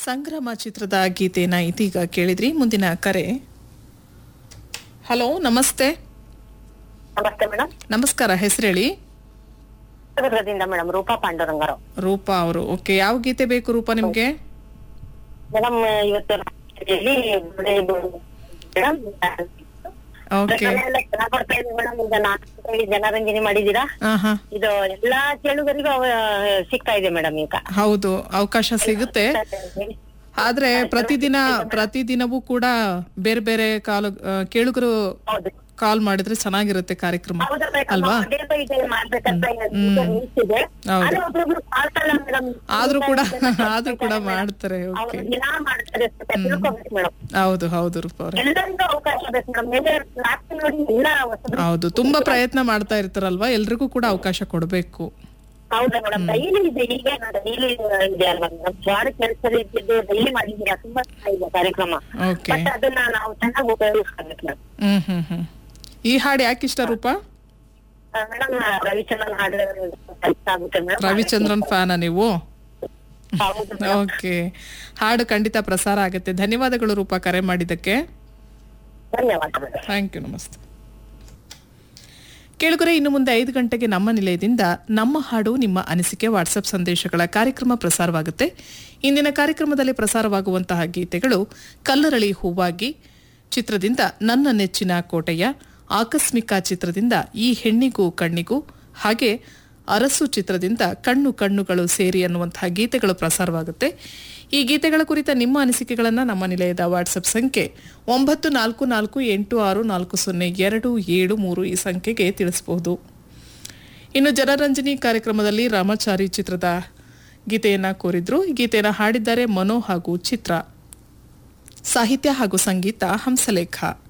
ಸಂಗ್ರಾಮ ಚಿತ್ರದ ಗೀತೆನ ಇದೀಗ ಕೇಳಿದ್ರಿ ಮುಂದಿನ ಕರೆ ಹಲೋ ನಮಸ್ತೆ ನಮಸ್ತೆ ಮೇಡಮ್ ನಮಸ್ಕಾರ ಹೆಸರೇಳಿ ಚಿತ್ರದುರ್ಗದಿಂದ ಮೇಡಮ್ ರೂಪಾ ಪಾಂಡುರಂಗರು ರೂಪಾ ಅವರು ಓಕೆ ಯಾವ ಗೀತೆ ಬೇಕು ರೂಪಾ ನಿಮ್ಗೆ ಮೇಡಮ್ ಇವತ್ತು ರಾತ್ರಿಯಲ್ಲಿ ಇದು ಮೇಡಮ್ ಓಕೆ ಎಲ್ಲ ಚೆನ್ನಾಗ್ ಬರ್ತಾ ಇದೆ ಮೇಡಮ್ ಈಗ ನಾಲ್ಕು ಜನರಂಜನೆ ಮಾಡಿದೀರಾ ಹಾ ಹಾ ಇದು ಎಲ್ಲಾ ಕೇಳುಗರಿಗೂ ಅವ ಸಿಗ್ತಾ ಇದೆ ಮೇಡಮ್ ಈಗ ಹೌದು ಅವಕಾಶ ಸಿಗುತ್ತೆ ಆದ್ರೆ ಪ್ರತಿದಿನ ಪ್ರತಿದಿನವೂ ಕೂಡ ಬೇರೆ ಬೇರೆ ಕಾಲ ಆ, ಕೇಳುಗರು ಹೌದು ಕಾಲ್ ಮಾಡಿದ್ರೆ ಚೆನ್ನಾಗಿರುತ್ತೆ ಕಾರ್ಯಕ್ರಮ ಹೌದಾ ಮೇಡಮ್ ಅಲ್ವಾ ಡೇ ಬೈ ಡೇ ಮಾಡ್ಬೇಕಂತ ನಿಲ್ಸಿದೆ ಹೌದು. ಆದ್ರೆ ಒಬ್ರೊಬ್ರು ಮಾಡ್ತಾರಲ್ಲ ಮೇಡಮ್ ಆದ್ರೂ ಕೂಡ ಆದ್ರೂ ಕೂಡ ಮಾಡ್ತಾರೆ ಅವ್ರು ಓಕೆ ದಿನ ಮಾಡ್ತಾರೆ ಸ್ವಲ್ಪ ತಿಳ್ಕೊಬೇಕು ಮೇಡಮ್ ಹೌದು ಹೌದು ರೂಪ ಅವ್ರೆ ಎಲ್ಲರಿಗೂ ಅವಕಾಶ ಬೇಕು ಮೇಡಮ್ ಮೇಲೆ ರಾತ್ರಿ ನೋಡಿ ಎಲ್ಲ ಹೊಸಬ್ರು ಹೌದು ತುಂಬಾ ಪ್ರಯತ್ನ ಮಾಡ್ತಾ ಇರ್ತಾರಲ್ವಾ ಎಲ್ರಿಗೂ ಕೂಡ ಅವಕಾಶ ಕೊಡಬೇಕು ಹೌದಾ ಮೇಡಮ್ ಡೈಲಿ ಇದೆ ಈಗ ಡೈಲಿ ಇದೆ ಅಲ್ವಾ ಮೇಡಮ್ ವಾರ ಕೆಲಸದಲ್ಲಿ ಇದ್ದಿದ್ದು ಡೈಲಿ ಮಾಡಿದ್ದೀರಾ ತುಂಬಾ ಚೆನ್ನಾಗಿದೆ ಕಾರ್ಯಕ್ರಮ ಓಕೆ ಬಟ್ ಅದನ್ನ ನಾವು ಚೆನ್ನಾಗಿ ಉಪಯೋಗಿಸ್ಕೋಬೇಕು ಮೇಡಮ್ ಹ್ಮ್ ಹ್ಮ್ ಹ್ಮ್ ಈ ಹಾಡು ಯಾಕೆ ಇಷ್ಟ ರೂಪ ಮೇಡಮ್ ರವಿಚಂದ್ರನ್ ಹಾಡು ಇಷ್ಟ ಆಗುತ್ತೆ ಮೇಡಮ್ ರವಿಚಂದ್ರನ್ ಫ್ಯಾನ ನೀವು ಹೌದು ಓಕೆ ಹಾಡು ಖಂಡಿತ ಪ್ರಸಾರ ಆಗುತ್ತೆ ಧನ್ಯವಾದಗಳು ರೂಪ ಕರೆ ಮಾಡಿದ್ದಕ್ಕೆ ಧನ್ಯವಾದ ಮೇಡಮ್ ಥ್ಯಾಂಕ್ ಯು ನಮಸ್ತೆ ಕೇಳುಗರೆ ಇನ್ನು ಮುಂದೆ ಐದು ಗಂಟೆಗೆ ನಮ್ಮ ನಿಲಯದಿಂದ ನಮ್ಮ ಹಾಡು ನಿಮ್ಮ ಅನಿಸಿಕೆ ವಾಟ್ಸಪ್ ಸಂದೇಶಗಳ ಕಾರ್ಯಕ್ರಮ ಪ್ರಸಾರವಾಗುತ್ತೆ ಇಂದಿನ ಕಾರ್ಯಕ್ರಮದಲ್ಲಿ ಪ್ರಸಾರವಾಗುವಂತಹ ಗೀತೆಗಳು ಕಲ್ಲರಳಿ ಹೂವಾಗಿ ಚಿತ್ರದಿಂದ ನನ್ನ ನೆಚ್ಚಿನ ಕೋಟೆಯ ಆಕಸ್ಮಿಕ ಚಿತ್ರದಿಂದ ಈ ಹೆಣ್ಣಿಗೂ ಕಣ್ಣಿಗೂ ಹಾಗೆ ಅರಸು ಚಿತ್ರದಿಂದ ಕಣ್ಣು ಕಣ್ಣುಗಳು ಸೇರಿ ಅನ್ನುವಂತಹ ಗೀತೆಗಳು ಪ್ರಸಾರವಾಗುತ್ತೆ ಈ ಗೀತೆಗಳ ಕುರಿತ ನಿಮ್ಮ ಅನಿಸಿಕೆಗಳನ್ನು ನಮ್ಮ ನಿಲಯದ ವಾಟ್ಸಪ್ ಸಂಖ್ಯೆ ಒಂಬತ್ತು ನಾಲ್ಕು ನಾಲ್ಕು ಎಂಟು ಆರು ನಾಲ್ಕು ಸೊನ್ನೆ ಎರಡು ಏಳು ಮೂರು ಈ ಸಂಖ್ಯೆಗೆ ತಿಳಿಸಬಹುದು ಇನ್ನು ಜನರಂಜನಿ ಕಾರ್ಯಕ್ರಮದಲ್ಲಿ ರಾಮಾಚಾರಿ ಚಿತ್ರದ ಗೀತೆಯನ್ನ ಕೋರಿದ್ರು ಈ ಗೀತೆಯನ್ನು ಹಾಡಿದ್ದಾರೆ ಮನೋ ಹಾಗೂ ಚಿತ್ರ ಸಾಹಿತ್ಯ ಹಾಗೂ ಸಂಗೀತ ಹಂಸಲೇಖ